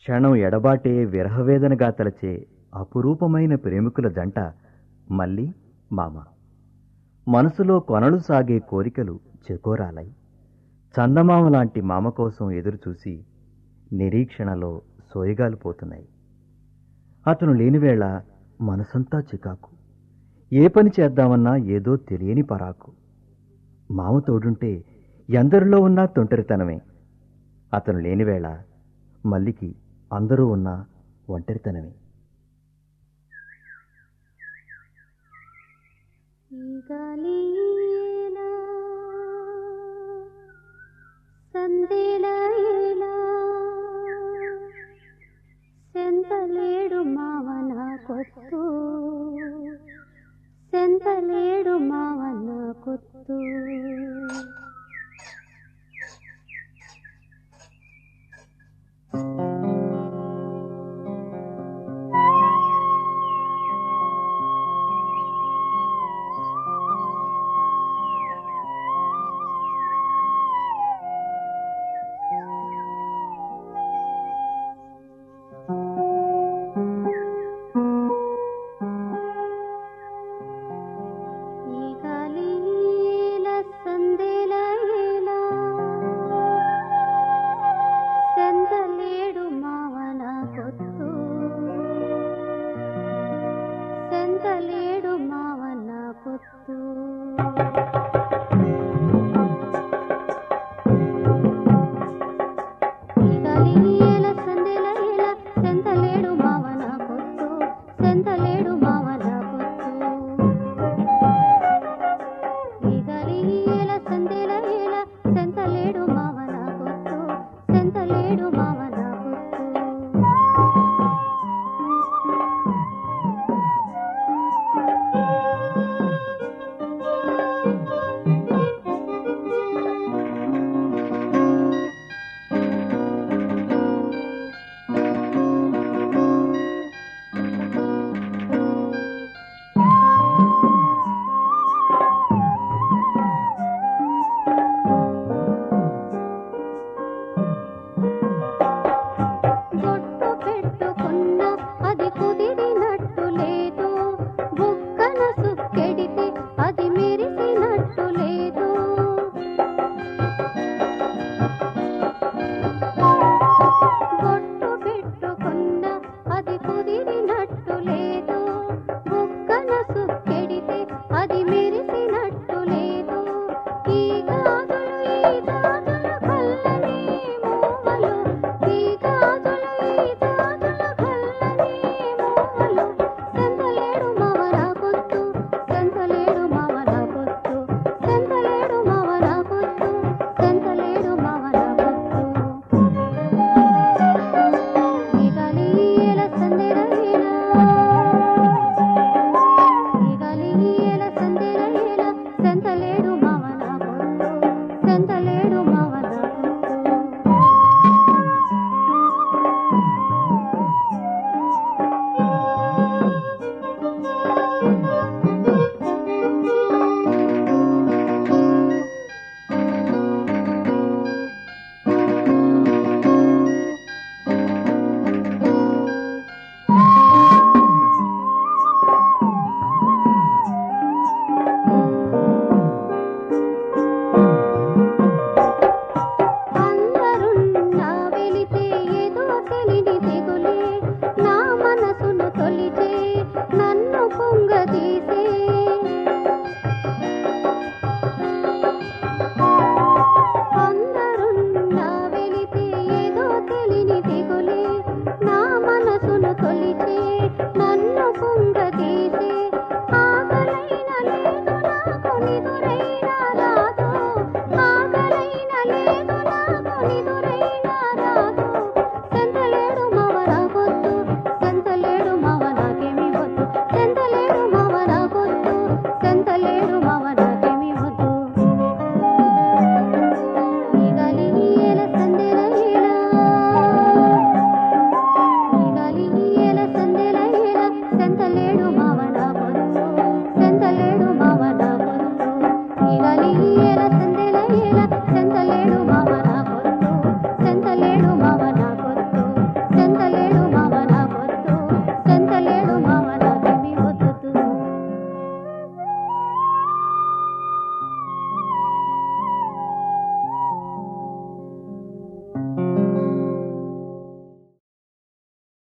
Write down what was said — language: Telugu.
క్షణం ఎడబాటే విరహవేదనగా తలచే అపురూపమైన ప్రేమికుల జంట మళ్ళీ మామ మనసులో కొనలు సాగే కోరికలు చెకోరాలై చందమామ లాంటి మామ కోసం ఎదురుచూసి నిరీక్షణలో సోయగాలు పోతున్నాయి అతను లేనివేళ మనసంతా చికాకు ఏ పని చేద్దామన్నా ఏదో తెలియని పరాకు మామ తోడుంటే ఎందరిలో ఉన్నా తొంటరితనమే అతను లేనివేళ మల్లికి అందరూ ఉన్నా ఒంటరితనమే ఈ గాలి ఏలా, సందెల ఏలా, సెంతలేడు మావన కొత్తు సెంతలేడు మావన కొత్తు